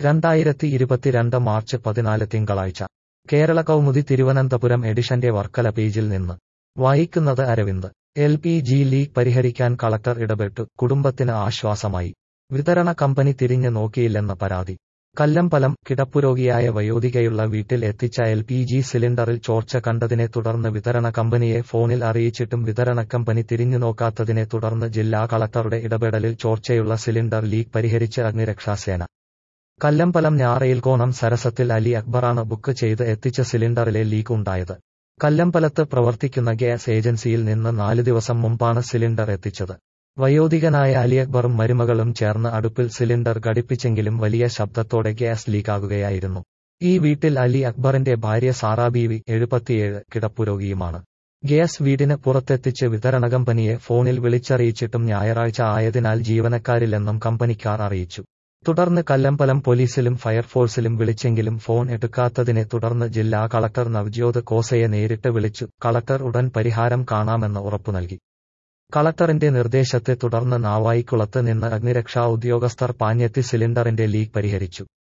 രണ്ടായിരത്തി ഇരുപത്തിരണ്ട് മാർച്ച് പതിനാല് തിങ്കളാഴ്ച കേരള കൗമുദി തിരുവനന്തപുരം എഡിഷന്റെ വർക്കല പേജിൽ നിന്ന് വായിക്കുന്നത് Aravind L P G leak പരിഹരിക്കാൻ കളക്ടർ ഇടപെട്ടു കുടുംബത്തിന് ആശ്വാസമായി വിതരണ കമ്പനി തിരിഞ്ഞു നോക്കിയില്ലെന്ന പരാതി കല്ലമ്പലം കിടപ്പുരോഗിയായ വയോധികയുള്ള വീട്ടിൽ എത്തിച്ച എൽ പി ജി സിലിണ്ടറിൽ ചോർച്ച കണ്ടതിനെ തുടർന്ന് വിതരണ കമ്പനിയെ ഫോണിൽ അറിയിച്ചിട്ടും വിതരണ കമ്പനി തിരിഞ്ഞു നോക്കാത്തതിനെ തുടർന്ന് ജില്ലാ കളക്ടറുടെ ഇടപെടലിൽ ചോർച്ചയുള്ള സിലിണ്ടർ ലീക്ക് പരിഹരിച്ച് അഗ്നിരക്ഷാസേന കല്ലമ്പലം ഞാറയിൽകോണം സരസത്തിൽ അലി അക്ബറാണ് ബുക്ക് ചെയ്ത് എത്തിച്ച സിലിണ്ടറിലെ ലീക്ക് ഉണ്ടായത് കല്ലമ്പലത്ത് പ്രവർത്തിക്കുന്ന ഗ്യാസ് ഏജൻസിയിൽ നിന്ന് നാല് ദിവസം മുമ്പാണ് സിലിണ്ടർ എത്തിച്ചത് വയോധികനായ അലി അക്ബറും മരുമകളും ചേർന്ന് അടുപ്പിൽ സിലിണ്ടർ ഘടിപ്പിച്ചെങ്കിലും വലിയ ശബ്ദത്തോടെ ഗ്യാസ് ലീക്കാകുകയായിരുന്നു ഈ വീട്ടിൽ അലി അക്ബറിന്റെ ഭാര്യ സാറാ ബീവി എഴുപത്തിയേഴ് കിടപ്പുരോഗിയുമാണ് ഗ്യാസ് വീടിന് പുറത്തെത്തിച്ച് വിതരണ കമ്പനിയെ ഫോണിൽ വിളിച്ചറിയിച്ചിട്ടും ഞായറാഴ്ച ആയതിനാൽ ജീവനക്കാരില്ലെന്നും കമ്പനിക്കാർ അറിയിച്ചു തുടർന്ന് കല്ലമ്പലം പോലീസിലും ഫയർഫോഴ്സിലും വിളിച്ചെങ്കിലും ഫോൺ എടുക്കാത്തതിനെ തുടർന്ന് ജില്ലാ കളക്ടർ നവ്ജ്യോത് കോസയെ നേരിട്ട് വിളിച്ചു കളക്ടർ ഉടൻ പരിഹാരം കാണാമെന്ന് ഉറപ്പു നൽകി കളക്ടറിന്റെ നിർദ്ദേശത്തെ തുടർന്ന് നാവായിക്കുളത്ത് നിന്ന് അഗ്നിരക്ഷാ ഉദ്യോഗസ്ഥർ പാഞ്ഞെത്തി സിലിണ്ടറിന്റെ ലീക്ക് പരിഹരിച്ചു